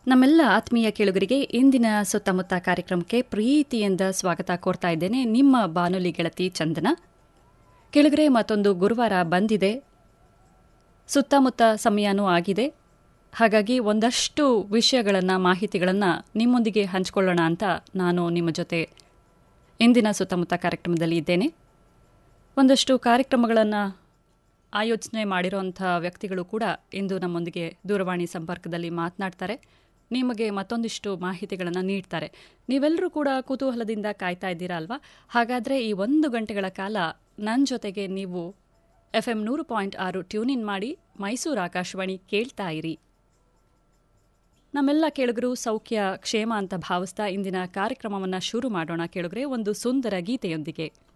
ನಮ್ಮೆಲ್ಲ ಆತ್ಮೀಯ ಕೇಳುಗರಿಗೆ ಇಂದಿನ ಸುತ್ತಮುತ್ತ ಕಾರ್ಯಕ್ರಮಕ್ಕೆ ಪ್ರೀತಿಯಿಂದ ಸ್ವಾಗತ ಕೋರ್ತಾ ಇದ್ದೇನೆ ನಿಮ್ಮ ಬಾನುಲಿ ಗೆಳತಿ ಚಂದನ ಕೇಳುಗರೆ ಮತ್ತೊಂದು ಗುರುವಾರ ಬಂದಿದೆ ಸುತ್ತಮುತ್ತ ಸಮಯನೂ ಆಗಿದೆ ಹಾಗಾಗಿ ಒಂದಷ್ಟು ವಿಷಯಗಳನ್ನು ಮಾಹಿತಿಗಳನ್ನು ನಿಮ್ಮೊಂದಿಗೆ ಹಂಚಿಕೊಳ್ಳೋಣ ಅಂತ ನಾನು ನಿಮ್ಮ ಜೊತೆ ಇಂದಿನ ಸುತ್ತಮುತ್ತ ಕಾರ್ಯಕ್ರಮದಲ್ಲಿ ಇದ್ದೇನೆ ಒಂದಷ್ಟು ಕಾರ್ಯಕ್ರಮಗಳನ್ನು ಆಯೋಜನೆ ಮಾಡಿರೋಂಥ ವ್ಯಕ್ತಿಗಳು ಕೂಡ ಇಂದು ನಮ್ಮೊಂದಿಗೆ ದೂರವಾಣಿ ಸಂಪರ್ಕದಲ್ಲಿ ಮಾತನಾಡ್ತಾರೆ ನಿಮಗೆ ಮತ್ತೊಂದಿಷ್ಟು ಮಾಹಿತಿಗಳನ್ನು ನೀಡ್ತಾರೆ ನೀವೆಲ್ಲರೂ ಕೂಡ ಕುತೂಹಲದಿಂದ ಕಾಯ್ತಾ ಇದ್ದೀರಾ ಅಲ್ವಾ ಹಾಗಾದರೆ ಈ ಒಂದು ಗಂಟೆಗಳ ಕಾಲ ನನ್ನ ಜೊತೆಗೆ ನೀವು ಎಫ್ ಎಂ ನೂರು ಪಾಯಿಂಟ್ ಆರು ಟ್ಯೂನ್ ಇನ್ ಮಾಡಿ ಮೈಸೂರು ಆಕಾಶವಾಣಿ ಕೇಳ್ತಾ ಇರಿ ನಮ್ಮೆಲ್ಲ ಕೇಳುಗರು ಸೌಖ್ಯ ಕ್ಷೇಮ ಅಂತ ಭಾವಿಸ್ತಾ ಇಂದಿನ ಕಾರ್ಯಕ್ರಮವನ್ನು ಶುರು ಮಾಡೋಣ ಕೇಳುಗರೆ ಒಂದು ಸುಂದರ ಗೀತೆಯೊಂದಿಗೆ